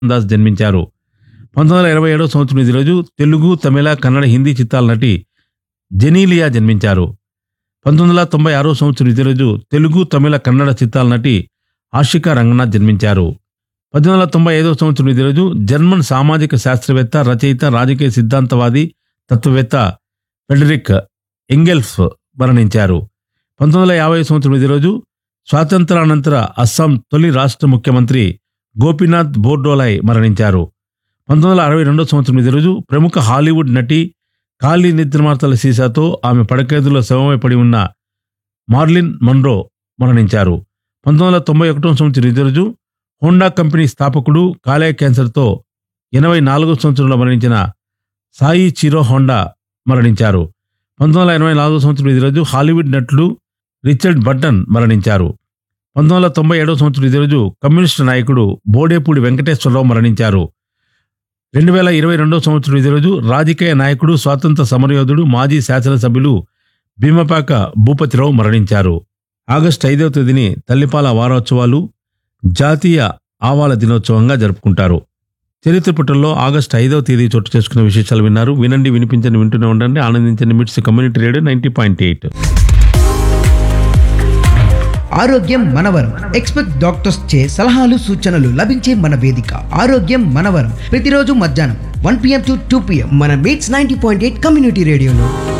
దాస్ జన్మించారు పంతొమ్మిది వందల ఇరవై ఏడవ సంవత్సరం ఇదే రోజు తెలుగు తమిళ కన్నడ హిందీ చిత్రాల నటి జెనీలియా జన్మించారు పంతొమ్మిది వందల తొంభై ఆరో సంవత్సరం ఇదే రోజు తెలుగు తమిళ కన్నడ చిత్రాల నటి ఆషికా రంగనాథ్ జన్మించారు పద్దెనిమిది వందల తొంభై ఐదవ సంవత్సరం ఇదే రోజు జర్మన్ సామాజిక శాస్త్రవేత్త రచయిత రాజకీయ సిద్ధాంతవాది తత్వవేత్త ఫెడరిక్ ఎంగెల్ఫ్ మరణించారు పంతొమ్మిది వందల యాభై సంవత్సరం ఇదే రోజు స్వాతంత్రానంతర అస్సాం తొలి రాష్ట్ర ముఖ్యమంత్రి గోపీనాథ్ బోర్డోలాయ్ మరణించారు పంతొమ్మిది వందల అరవై రెండో సంవత్సరం ఇదే రోజు ప్రముఖ హాలీవుడ్ నటి ఖాళీ నిద్రమార్తల సీసాతో ఆమె పడకేదులో శవమై పడి ఉన్న మార్లిన్ మన్రో మరణించారు పంతొమ్మిది వందల తొంభై ఒకటో సంవత్సరం ఇదే రోజు హోండా కంపెనీ స్థాపకుడు కాలేయ క్యాన్సర్తో ఎనభై నాలుగో సంవత్సరంలో మరణించిన సాయి చిరో హోండా మరణించారు పంతొమ్మిది వందల ఎనభై నాలుగో సంవత్సరం ఇదే రోజు హాలీవుడ్ నటుడు రిచర్డ్ బట్టన్ మరణించారు పంతొమ్మిది వందల తొంభై ఏడవ సంవత్సరం ఇదే రోజు కమ్యూనిస్టు నాయకుడు బోడేపూడి వెంకటేశ్వరరావు మరణించారు రెండు వేల ఇరవై రెండవ సంవత్సరం ఇదే రోజు రాజకీయ నాయకుడు స్వాతంత్ర సమరయోధుడు మాజీ శాసనసభ్యులు భీమపాక భూపతిరావు మరణించారు ఆగస్టు ఐదవ తేదీని తల్లిపాల వారోత్సవాలు జాతీయ ఆవాల దినోత్సవంగా జరుపుకుంటారు చరిత్ర పుటల్లో ఆగస్టు ఐదవ తేదీ చోటు చేసుకున్న విశేషాలు విన్నారు వినండి వినిపించండి వింటూనే ఉండండి ఆనందించండి MITS community radio ninety point eight ఆరోగ్యం మనవరం ఎక్స్పెక్ట్ డాక్టర్స్ చే సలహాలు సూచనలు లభించే మన వేదిక ఆరోగ్యం మనవరం ప్రతిరోజు మధ్యాహ్నం one PM to two PM మన MITS ninety point eight community రేడియోలో